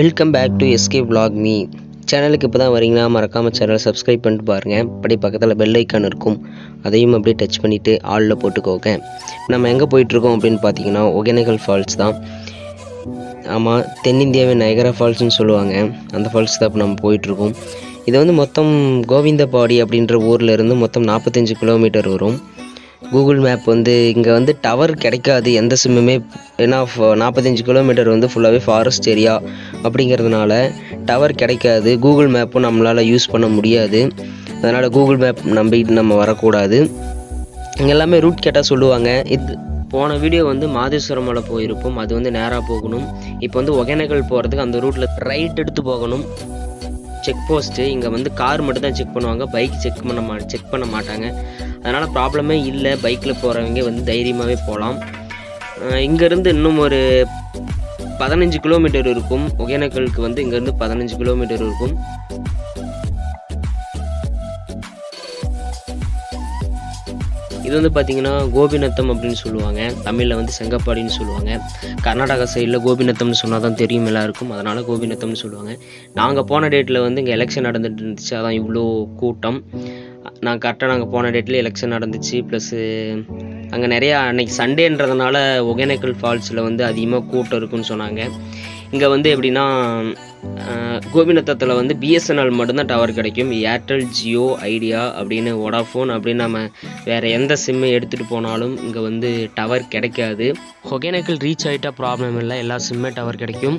welcome back to SK vlog மீ சேனலுக்கு இப்போ தான் வரீங்கன்னா மறக்காமல் சேனலை சப்ஸ்கிரைப் பண்ணிட்டு பாருங்கள் அப்படி பக்கத்தில் பெல் ஐக்கான் இருக்கும் அதையும் அப்படியே டச் பண்ணிவிட்டு ஆளில் போட்டுக்கோங்க நம்ம எங்கே போயிட்டுருக்கோம் அப்படின்னு பார்த்தீங்கன்னா ஒகேனக்கல் ஃபால்ஸ் தான் ஆமாம் தென்னிந்தியாவின் நயகரா ஃபால்ஸ்னு சொல்லுவாங்க அந்த ஃபால்ஸ் தான் இப்போ நம்ம போயிட்டுருக்கோம் இது வந்து மொத்தம் கோவிந்தபாடி அப்படின்ற ஊரில் இருந்து மொத்தம் நாற்பத்தஞ்சு கிலோமீட்டர் வரும் கூகுள் மேப் வந்து இங்கே வந்து டவர் கிடைக்காது எந்த சிம்முமே ஏன்னா நாற்பத்தஞ்சு கிலோமீட்டர் வந்து ஃபுல்லாகவே ஃபாரஸ்ட் ஏரியா அப்படிங்கிறதுனால டவர் கிடைக்காது கூகுள் மேப்பும் நம்மளால் யூஸ் பண்ண முடியாது அதனால் கூகுள் மேப் நம்பிட்டு நம்ம வரக்கூடாது இங்கே எல்லாமே ரூட் கேட்டால் சொல்லுவாங்க இது போன வீடியோ வந்து மாதேஸ்வரம் மலை போயிருப்போம் அது வந்து நேராக போகணும் இப்போ வந்து ஒகேனக்கல் போகிறதுக்கு அந்த ரூட்டில் ரைட் எடுத்து போகணும் செக் போஸ்ட்டு இங்கே வந்து கார் மட்டும் தான் செக் பண்ணுவாங்க பைக் செக் பண்ண மா செக் பண்ண மாட்டாங்க அதனால் ப்ராப்ளமே இல்லை பைக்கில் போகிறவங்க வந்து தைரியமாகவே போகலாம் இங்கேருந்து இன்னும் ஒரு பதினஞ்சு கிலோமீட்டர் இருக்கும் ஒகேனக்கலுக்கு வந்து இங்கேருந்து பதினஞ்சு கிலோமீட்டர் இருக்கும் இது வந்து பார்த்தீங்கன்னா கோபிநத்தம் அப்படின்னு சொல்லுவாங்க தமிழில் வந்து செங்கப்பாடின்னு சொல்லுவாங்க கர்நாடகா சைடில் கோபிநத்தம்னு சொன்னால் தான் தெரியும் எல்லாருக்கும் அதனால் கோபிநத்தம்னு சொல்லுவாங்க நாங்கள் போன டேட்டில் வந்து இங்கே எலெக்ஷன் நடந்துட்டு இருந்துச்சு அதான் இவ்வளோ கூட்டம் நான் கரெக்டாக நாங்கள் போன டேட்டில் எலெக்ஷன் நடந்துச்சு ப்ளஸ்ஸு அங்கே நிறையா அன்னைக்கு சண்டேன்றதுனால ஒகேனக்கல் ஃபால்ஸில் வந்து அதிகமாக கூட்டம் இருக்குன்னு சொன்னாங்க இங்கே வந்து எப்படின்னா அஹ், கோபிநத்தத்தில் வந்து பிஎஸ்என்எல் மட்டும்தான் டவர் கிடைக்கும் ஏர்டெல் ஜியோ ஐடியா அப்படின்னு வோடாஃபோன் அப்படின்னு நம்ம வேறு எந்த சிம்மை எடுத்துகிட்டு போனாலும் இங்கே வந்து டவர் கிடைக்காது ஒகேனக்கல் ரீச் ஆகிட்டா ப்ராப்ளம் இல்லை எல்லா சிம்மே டவர் கிடைக்கும்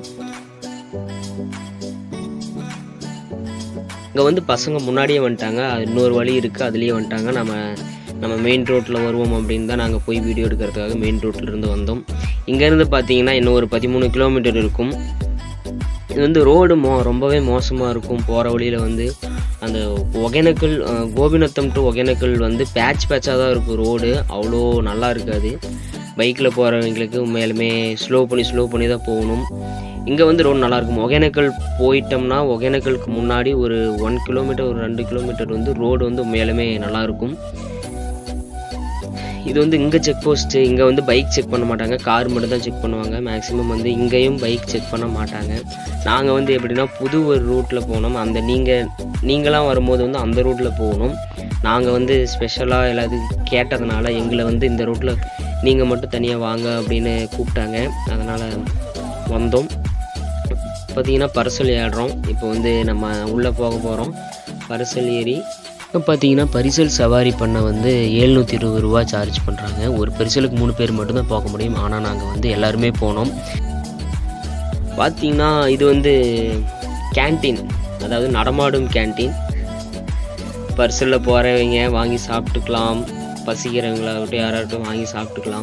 இங்கே வந்து பசங்க முன்னாடியே வந்துட்டாங்க அது இன்னொரு வழி இருக்குது அதுலேயே வந்துட்டாங்க நம்ம நம்ம மெயின் ரோட்டில் வருவோம் அப்படின்னு தான் நாங்கள் போய் வீடியோ எடுக்கிறதுக்காக மெயின் ரோட்லேருந்து வந்தோம் இங்கேருந்து பார்த்தீங்கன்னா இன்னும் ஒரு பதிமூணு கிலோமீட்டர் இருக்கும் இது வந்து ரோடு மோ ரொம்பவே மோசமாக இருக்கும் போகிற வழியில் வந்து அந்த ஒகேனக்கல் அஹ், கோபிநத்தம் டு ஒகேனக்கல் வந்து பேட்ச் பேட்சாக தான் இருக்கும் ரோடு அவ்வளோ நல்லா இருக்காது பைக்கில் போகிறவங்களுக்கு உண்மையாலுமே ஸ்லோ பண்ணி ஸ்லோ பண்ணி தான் போகணும் இங்கே வந்து ரோடு நல்லாயிருக்கும் ஒகேனக்கல் போயிட்டோம்னா ஒகேனக்கலுக்கு முன்னாடி ஒரு ஒன் கிலோமீட்டர் ஒரு ரெண்டு கிலோமீட்டர் வந்து ரோடு வந்து உண்மையாலுமே நல்லாயிருக்கும் இது வந்து இங்கே செக் போஸ்ட்டு இங்கே வந்து பைக் செக் பண்ண மாட்டாங்க கார் மட்டும் தான் செக் பண்ணுவாங்க மேக்ஸிமம் வந்து இங்கேயும் பைக் செக் பண்ண மாட்டாங்க நாங்கள் வந்து எப்படின்னா புது ஒரு ரூட்டில் போனோம் அந்த நீங்கள் நீங்களாம் வரும்போது வந்து அந்த ரூட்டில் போகணும் நாங்கள் வந்து ஸ்பெஷலாக எல்லாத்துக்கும் கேட்டதுனால எங்களை வந்து இந்த ரூட்டில் நீங்கள் மட்டும் தனியாக வாங்க அப்படின்னு கூப்பிட்டாங்க அதனால் வந்தோம் பார்த்தீங்கன்னா பரிசல் ஏறுறோம் இப்போ வந்து நம்ம உள்ளே போக போகிறோம் பரிசல் ஏறி இப்போ பார்த்தீங்கன்னா பரிசல் சவாரி பண்ண வந்து எழுநூற்றி இருபது ரூபா சார்ஜ் பண்ணுறாங்க ஒரு பரிசலுக்கு மூணு பேர் மட்டும்தான் போக முடியும் ஆனால் நாங்கள் வந்து எல்லாருமே போனோம் பார்த்தீங்கன்னா இது வந்து கேண்டீன் அதாவது நடமாடும் கேண்டீன் பரிசலில் போகிறவங்க வாங்கி சாப்பிட்டுக்கலாம் பசிக்கிறவங்களாகட்டும் யாராகட்டும் வாங்கி சாப்பிட்டுக்கலாம்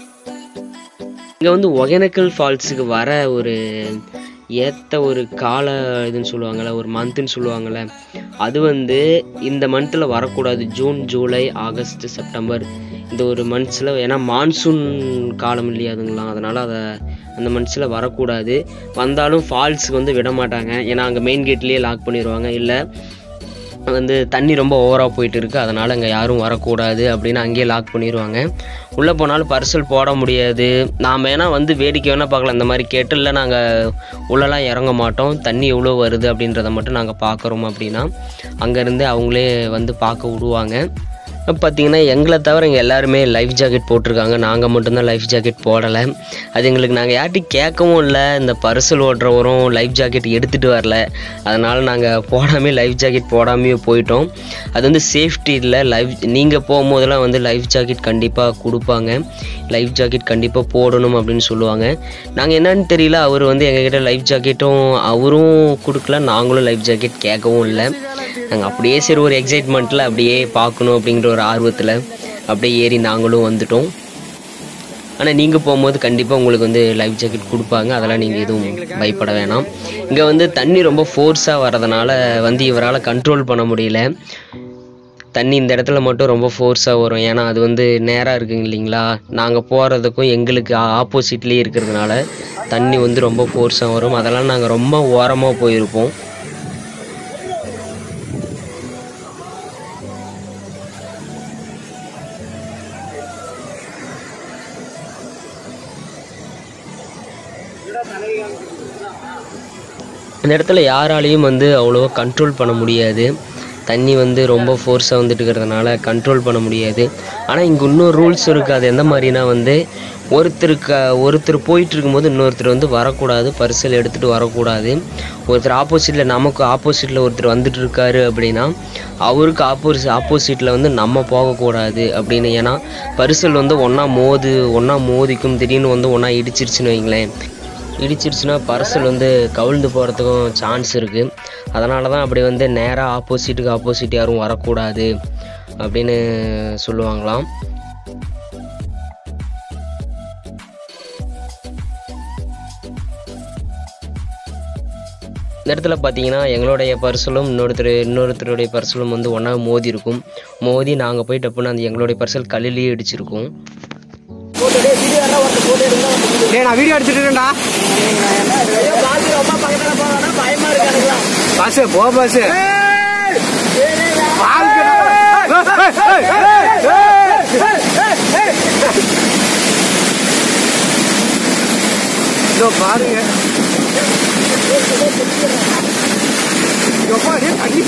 இங்கே வந்து ஒகேனக்கல் ஃபால்ஸுக்கு வர ஒரு ஏற்ற ஒரு கால இதுன்னு சொல்லுவாங்கள்ல ஒரு மந்த்துன்னு சொல்லுவாங்கள்ல அது வந்து இந்த மந்த்தில் வரக்கூடாது ஜூன் ஜூலை ஆகஸ்ட் செப்டம்பர் இந்த ஒரு மந்த்ஸில் ஏன்னா மான்சூன் காலம் இல்லையாதுங்களா அதனால் அதை அந்த மந்த்ஸில் வரக்கூடாது வந்தாலும் ஃபால்ஸுக்கு வந்து விட மாட்டாங்க ஏன்னா அங்கே மெயின் கேட்லேயே லாக் பண்ணிடுவாங்க இல்லை வந்து தண்ணி ரொம்ப ஓவராக போயிட்டு இருக்கு அதனால் அங்கே யாரும் வரக்கூடாது அப்படின்னு அங்கேயே லாக் பண்ணிடுவாங்க உள்ளே போனாலும் பரிசல் போட முடியாது நாம் வேணா வந்து வேடிக்கை வேணால் பார்க்கலாம் இந்த மாதிரி கேட்டு இல்லை நாங்கள் உள்ளெல்லாம் இறங்க மாட்டோம் தண்ணி எவ்வளோ வருது அப்படின்றத மட்டும் நாங்கள் பார்க்குறோம் அப்படின்னா அங்கேருந்து அவங்களே வந்து பார்க்க விடுவாங்க பார்த்தீங்கன்னா எங்களை தவிர இங்கே எல்லாருமே லைஃப் ஜாக்கெட் போட்டிருக்காங்க நாங்கள் மட்டும்தான் லைஃப் ஜாக்கெட் போடலை அது எங்களுக்கு நாங்கள் யார்ட்டையும் கேட்கவும் இல்லை இந்த பரிசல் ஓட்டுறவரும் லைஃப் ஜாக்கெட் எடுத்துகிட்டு வரல அதனால் நாங்கள் போடாமே லைஃப் ஜாக்கெட் போடாமையே போயிட்டோம் அது வந்து சேஃப்டி இல்லை லைஃப் நீங்கள் போகும்போதெல்லாம் வந்து லைஃப் ஜாக்கெட் கண்டிப்பாக கொடுப்பாங்க லைஃப் ஜாக்கெட் கண்டிப்பாக போடணும் அப்படின்னு சொல்லுவாங்க நாங்கள் என்னன்னு தெரியல அவர் வந்து எங்ககிட்ட லைஃப் ஜாக்கெட்டும் அவரும் கொடுக்கல நாங்களும் லைஃப் ஜாக்கெட் கேட்கவும் இல்லை நாங்கள் அப்படியே சரி ஒரு எக்ஸைட்மெண்ட்டில் அப்படியே பார்க்கணும் அப்படிங்கிற ஒரு ஆர்வத்தில் அப்படியே ஏறி நாங்களும் வந்துட்டோம் ஆனால் நீங்கள் போகும்போது கண்டிப்பாக உங்களுக்கு வந்து லைஃப் ஜாக்கெட் கொடுப்பாங்க அதெல்லாம் நீங்கள் எதுவும் பயப்பட வேணாம் இங்கே வந்து தண்ணி ரொம்ப ஃபோர்ஸாக வரதுனால வந்து இவரால் கண்ட்ரோல் பண்ண முடியல தண்ணி இந்த இடத்துல மட்டும் ரொம்ப ஃபோர்ஸாக வரும் ஏன்னா அது வந்து நேராக இருக்குங்க இல்லைங்களா நாங்கள் போகிறதுக்கும் எங்களுக்கு ஆப்போசிட்லேயே இருக்கிறதுனால தண்ணி வந்து ரொம்ப ஃபோர்ஸாக வரும் அதெல்லாம் நாங்கள் ரொம்ப ஓரமாக போயிருப்போம் இந்த இடத்துல யாராலையும் வந்து அவ்வளோவா கண்ட்ரோல் பண்ண முடியாது தண்ணி வந்து ரொம்ப ஃபோர்ஸாக வந்துட்டு இருக்கிறதுனால கண்ட்ரோல் பண்ண முடியாது ஆனால் இங்கே இன்னொரு ரூல்ஸ் இருக்குது அது எந்த மாதிரினா வந்து ஒருத்தருக்கு ஒருத்தர் போயிட்டு இருக்கும்போது இன்னொருத்தர் வந்து வரக்கூடாது பரிசல் எடுத்துகிட்டு வரக்கூடாது ஒருத்தர் ஆப்போசிட்டில் நமக்கு ஆப்போசிட்டில் ஒருத்தர் வந்துட்டு இருக்காரு அப்படின்னா அவருக்கு ஆப்போசி ஆப்போசிட்டில் வந்து நம்ம போகக்கூடாது அப்படின்னு ஏன்னா பரிசல் வந்து ஒன்றா மோது ஒன்றா மோதிக்கும் திடீர்னு வந்து ஒன்றா இடிச்சிருச்சுன்னு வைங்களேன் இடிச்சிருச்சுன்னா பரிசல் வந்து கவிழ்ந்து போகிறதுக்கும் சான்ஸ் இருக்குது அதனால தான் அப்படி வந்து நேராக ஆப்போசிட்டுக்கு ஆப்போசிட் யாரும் வரக்கூடாது அப்படின்னு சொல்லுவாங்களாம் இந்த இடத்துல பார்த்தீங்கன்னா எங்களுடைய பர்சலும் இன்னொருத்தர் இன்னொருத்தருடைய பர்சலும் வந்து ஒன்றா மோதி இருக்கும் மோதி நாங்கள் போய் டப்புன்னு அந்த எங்களுடைய பர்சல் கல்லிலேயே இடிச்சிருக்கோம் டேய் நான் வீடியோ எடுத்துட்டு இருக்கேன்டா பஸ் போ பஸ் இதோ பாருங்க எப்பா, டேய், தண்ணி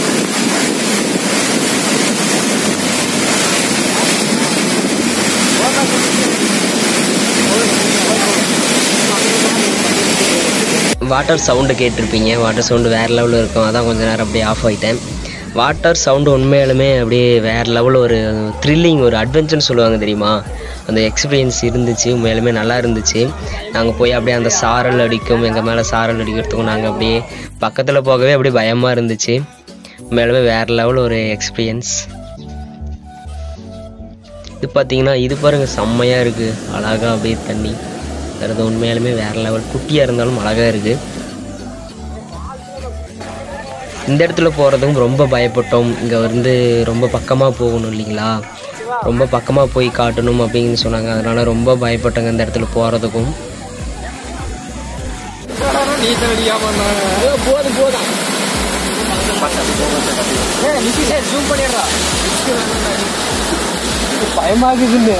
வாட்டர் சவுண்டு கேட்டிருப்பீங்க வாட்டர் சவுண்டு வேறு லெவலில் இருக்கும் அதான் கொஞ்ச நேரம் அப்படியே ஆஃப் ஆகிட்டேன் வாட்டர் சவுண்டு உண்மையாலுமே அப்படியே வேறு லெவலில் ஒரு த்ரில்லிங் ஒரு அட்வென்ச்சர்னு சொல்லுவாங்க தெரியுமா அந்த எக்ஸ்பீரியன்ஸ் இருந்துச்சு உண்மையாலுமே நல்லா இருந்துச்சு நாங்கள் போய் அப்படியே அந்த சாரல் அடிக்கும் எங்கள் மேலே சாரல் அடிக்கிறதுக்கும் நாங்கள் அப்படியே பக்கத்தில் போகவே அப்படியே பயமாக இருந்துச்சு உண்மையாலுமே வேறு லெவல் ஒரு எக்ஸ்பீரியன்ஸ் இது பார்த்தீங்கன்னா இது பாருங்க செம்மையாக இருக்குது அழகாக அப்படியே தண்ணி அது உண்மையாலுமே வேறு லெவல் குட்டியாக இருந்தாலும் அழகாக இருக்குது இந்த இடத்துல போகிறதுக்கும் ரொம்ப பயப்பட்டோம் இங்கே வந்து ரொம்ப பக்கமாக போகணும் இல்லைங்களா ரொம்ப பக்கமாக போய் காட்டணும் அப்படின்னு சொன்னாங்க அதனால் ரொம்ப பயப்பட்டோங்க இந்த இடத்துல போகிறதுக்கும் நீச்சல் அடிக்காம போதும் போதும் ஜூம் பண்ணிடுறா பயமாகுதுன்னு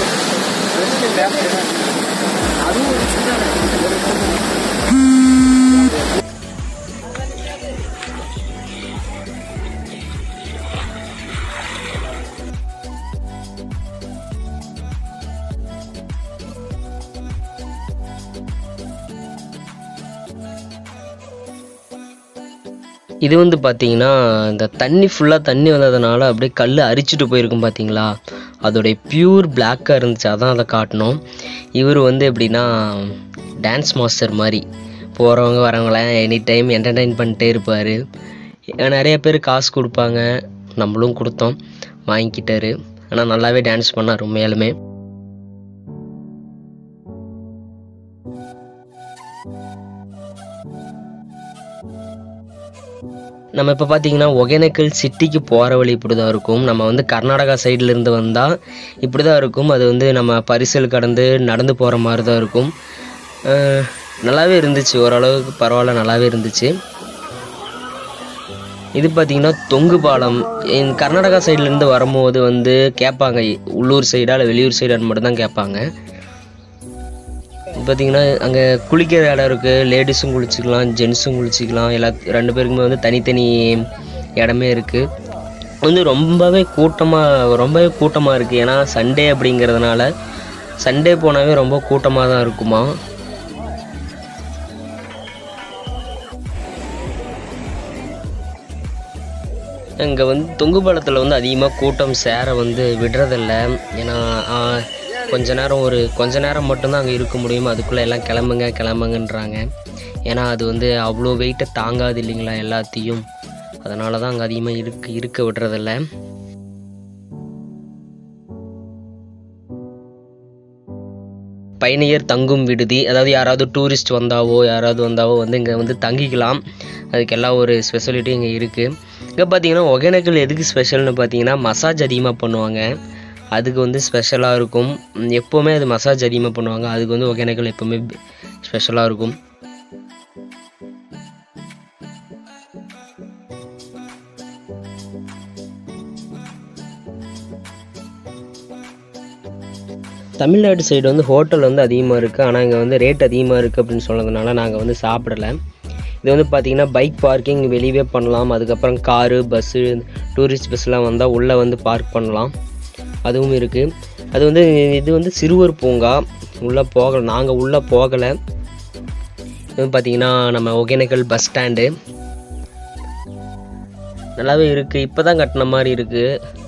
இது வந்து பார்த்தீங்கன்னா இந்த தண்ணி ஃபுல்லாக தண்ணி வந்ததுனால அப்படியே கல் அரிச்சிட்டு போயிருக்கும் பார்த்தீங்களா அதோடைய பியூர் பிளாக்காக இருந்துச்சு அதான் அதை காட்டினோம் இவர் வந்து எப்படின்னா டான்ஸ் மாஸ்டர் மாதிரி போகிறவங்க வரவங்களாம் எனி டைம் என்டர்டைன் பண்ணிட்டே இருப்பார் நிறைய பேர் காசு கொடுப்பாங்க நம்மளும் கொடுத்தோம் வாங்கிக்கிட்டாரு ஆனால் நல்லாவே டான்ஸ் பண்ணார் உண்மையாலுமே நம்ம இப்போ பார்த்தீங்கன்னா ஒகேனக்கல் சிட்டிக்கு போகிற வழி இப்படி தான் இருக்கும் நம்ம வந்து கர்நாடகா சைடுல இருந்து வந்தால் இப்படி தான் இருக்கும் அது வந்து நம்ம பரிசல் கடந்து நடந்து போகிற மாதிரி தான் இருக்கும் அஹ் நல்லாவே இருந்துச்சு ஓரளவுக்கு பரவாயில்ல நல்லாவே இருந்துச்சு இது பார்த்தீங்கன்னா தொங்கு பாலம் இந்த கர்நாடகா சைட்லேருந்து வரும்போது வந்து கேட்பாங்க உள்ளூர் சைடா இல்லை வெளியூர் சைடான்னு மட்டும் தான் கேட்பாங்க பார்த்தீங்கன்னா அங்கே குளிக்கிற இடம் இருக்குது லேடிஸும் குளிச்சுக்கலாம் ஜென்ஸும் குளிச்சுக்கலாம் எல்லா ரெண்டு பேருக்குமே வந்து தனித்தனி இடமே இருக்குது வந்து ரொம்பவே கூட்டமாக ரொம்பவே கூட்டமாக இருக்குது ஏன்னா சண்டே அப்படிங்கிறதுனால சண்டே போனாவே ரொம்ப கூட்டமாக தான் இருக்குமா இங்கே வந்து தொங்கு பாலத்தில் வந்து அதிகமாக கூட்டம் சேர வந்து விடுறதில்ல ஏன்னா ஆ, கொஞ்ச நேரம் ஒரு கொஞ்ச நேரம் மட்டும்தான் அங்கே இருக்க முடியும் அதுக்குள்ளே எல்லாம் கிளம்புங்க கிளம்புங்கன்றாங்க ஏன்னா அது வந்து அவ்வளோ வெயிட்டை தாங்காது இல்லைங்களா எல்லாத்தையும் அதனால தான் அங்கே அதிகமாக இருக்க இருக்க விடுறதில்ல பயணியர் தங்கும் விடுதி அதாவது யாராவது டூரிஸ்ட் வந்தாவோ யாராவது வந்தாவோ வந்து இங்கே வந்து தங்கிக்கலாம் அதுக்கு எல்லாம் ஒரு ஸ்பெஷாலிட்டி இங்கே இருக்குது இங்கே பார்த்தீங்கன்னா ஒகேனக்கல் எதுக்கு ஸ்பெஷல்னு பார்த்தீங்கன்னா மசாஜ் அதிகமாக பண்ணுவாங்க அதுக்கு வந்து ஸ்பெஷலாக இருக்கும் ம், எப்போவுமே அது மசாஜ் அதிகமாக பண்ணுவாங்க அதுக்கு வந்து ஒகேனக்கல் எப்போவுமே ஸ்பெஷலாக இருக்கும் தமிழ்நாடு சைடு வந்து ஹோட்டல் வந்து அதிகமாக இருக்குது ஆனால் இங்கே வந்து ரேட் அதிகமாக இருக்குது அப்படின்னு சொன்னதுனால நாங்கள் வந்து சாப்பிடல இது வந்து பார்த்தீங்கன்னா பைக் பார்க்கிங் வெளியவே பண்ணலாம் அதுக்கப்புறம் காரு பஸ்ஸு டூரிஸ்ட் பஸ்லாம் வந்தால் உள்ளே வந்து பார்க் பண்ணலாம் அதுவும் இருக்குது அது வந்து இது வந்து சிறுவர் பூங்கா உள்ளே போகலை நாங்கள் உள்ளே போகலை இது வந்து பார்த்தீங்கன்னா நம்ம ஒகேனக்கல் பஸ் ஸ்டாண்டு நல்லாவே இருக்குது இப்போ தான் கட்டின மாதிரி இருக்குது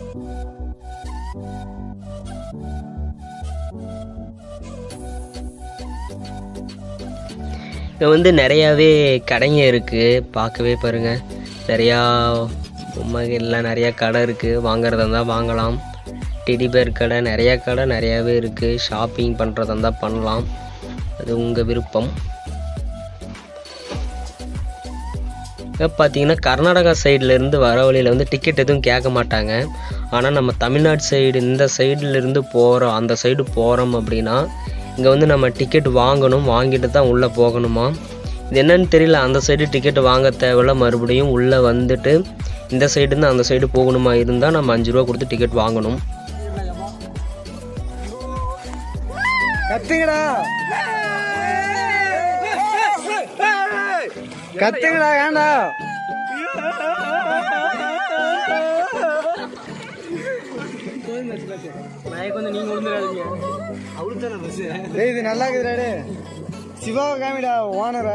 இங்கே வந்து நிறையாவே கடைங்க இருக்குது பார்க்கவே பாருங்கள் நிறையா பொம்மைகள்லாம் நிறையா கடை இருக்குது வாங்குறதா இருந்தால் வாங்கலாம் டெடி பேர் கடை நிறையா கடை நிறையாவே இருக்குது ஷாப்பிங் பண்ணுறதா இருந்தால் பண்ணலாம் அது உங்கள் விருப்பம் இப்போ பார்த்தீங்கன்னா கர்நாடகா சைடுல இருந்து வர வழியில் வந்து டிக்கெட் எதுவும் கேட்க மாட்டாங்க ஆனால் நம்ம தமிழ்நாடு சைடு இந்த சைடுல இருந்து போகிறோம் அந்த சைடு போகிறோம் அப்படின்னா இங்கே வந்து நம்ம டிக்கெட் வாங்கணும் வாங்கிட்டு தான் உள்ளே போகணுமா இது என்னன்னு தெரியல அந்த சைடு டிக்கெட் வாங்க தேவையில்ல மறுபடியும் உள்ளே வந்துட்டு இந்த சைடுன்னு அந்த சைடு போகணுமா இருந்தால் நம்ம அஞ்சு ரூபா கொடுத்து டிக்கெட் வாங்கணும் கத்துங்கடா கத்துங்கடா ஏண்டா டேய் இது நல்லா இருக்குதுடா டேய் சிவாவை காமிடா ஓனரா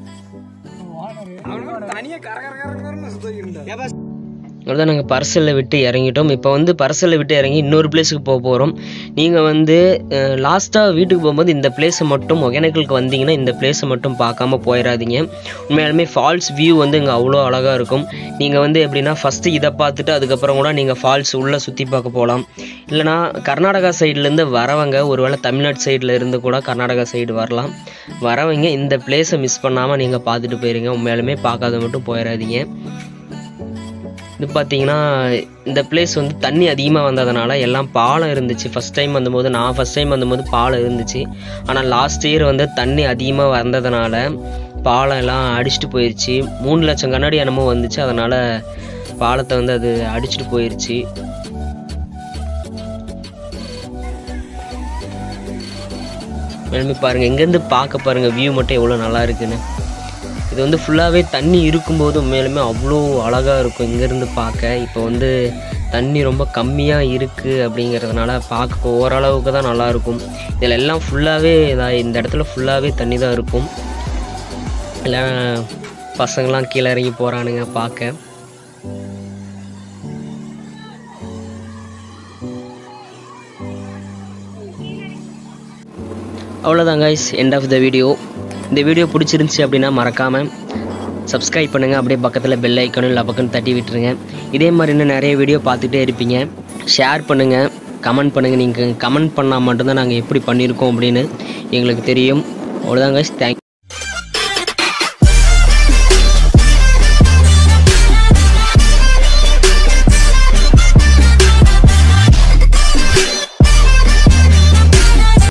தனியா கர கர கரன்னு சுத்திக்கிட்டு அவ்வளோதான் நாங்கள் பர்சலில் விட்டு இறங்கிட்டோம் இப்போ வந்து பர்சலில் விட்டு இறங்கி இன்னொரு பிளேஸுக்கு போக போகிறோம் நீங்கள் வந்து லாஸ்ட்டாக வீட்டுக்கு போகும்போது இந்த பிளேஸை மட்டும் ஒகேனக்கலுக்கு வந்தீங்கன்னா இந்த பிளேஸை மட்டும் பார்க்காம போயிடாதீங்க உண்மையாலுமே ஃபால்ஸ் வியூ வந்து இங்கே அவ்வளோ அழகாக இருக்கும் நீங்கள் வந்து எப்படின்னா ஃபஸ்ட்டு இதை பார்த்துட்டு அதுக்கப்புறம் கூட நீங்கள் ஃபால்ஸ் உள்ளே சுற்றி பார்க்க போகலாம் இல்லைனா கர்நாடகா சைட்லேருந்து வரவங்க ஒருவேளை தமிழ்நாடு சைடில் இருந்து கூட கர்நாடகா சைடு வரலாம் வரவங்க இந்த பிளேஸை மிஸ் பண்ணாமல் நீங்கள் பார்த்துட்டு போயிருங்க உண்மையாலுமே பார்க்காத மட்டும் போயிடாதீங்க இது பார்த்தீங்கன்னா இந்த பிளேஸ் வந்து தண்ணி அதிகமாக வந்ததுனால எல்லாம் பாலம் இருந்துச்சு ஃபஸ்ட் டைம் வந்தபோது நான் ஃபஸ்ட் டைம் வந்தபோது பாலம் இருந்துச்சு ஆனால் லாஸ்ட் இயர் வந்து தண்ணி அதிகமாக வந்ததுனால பாலம் எல்லாம் அடிச்சிட்டு போயிடுச்சு மூணு லட்சம் கண்ணாடி என்னமோ வந்துச்சு அதனால் பாலத்தை வந்து அது அடிச்சிட்டு போயிடுச்சு மேலுமே பாருங்கள் எங்கேருந்து பார்க்க பாருங்கள் வியூ மட்டும் எவ்வளோ நல்லா இருக்குன்னு இது வந்து ஃபுல்லாகவே தண்ணி இருக்கும்போது உண்மையிலுமே அவ்வளோ அழகாக இருக்கும் இங்கேருந்து பார்க்க இப்போ வந்து தண்ணி ரொம்ப கம்மியாக இருக்குது அப்படிங்கிறதுனால பார்க்க ஓரளவுக்கு தான் நல்லாயிருக்கும் இதில் எல்லாம் ஃபுல்லாகவே இதாக இந்த இடத்துல ஃபுல்லாகவே தண்ணி தான் இருக்கும் எல்லாம் பசங்களாம் கீழே இறங்கி போகிறானுங்க பார்க்க அவ்வளோதான் guys end of the video இந்த வீடியோ பிடிச்சிருந்துச்சி அப்படின்னா மறக்காமல் சப்ஸ்கிரைப் பண்ணுங்கள் அப்படியே பக்கத்தில் பெல் ஐக்கனும் இல்லை பக்கம் தட்டி விட்டுருங்க இதே மாதிரி இன்னும் நிறைய வீடியோ பார்த்துட்டே இருப்பீங்க ஷேர் பண்ணுங்கள் கமெண்ட் பண்ணுங்கள் நீங்கள் கமெண்ட் பண்ணால் மட்டும்தான் நாங்கள் எப்படி பண்ணியிருக்கோம் அப்படின்னு எங்களுக்கு தெரியும் அவ்வளோதான் கைஸ் தேங்க்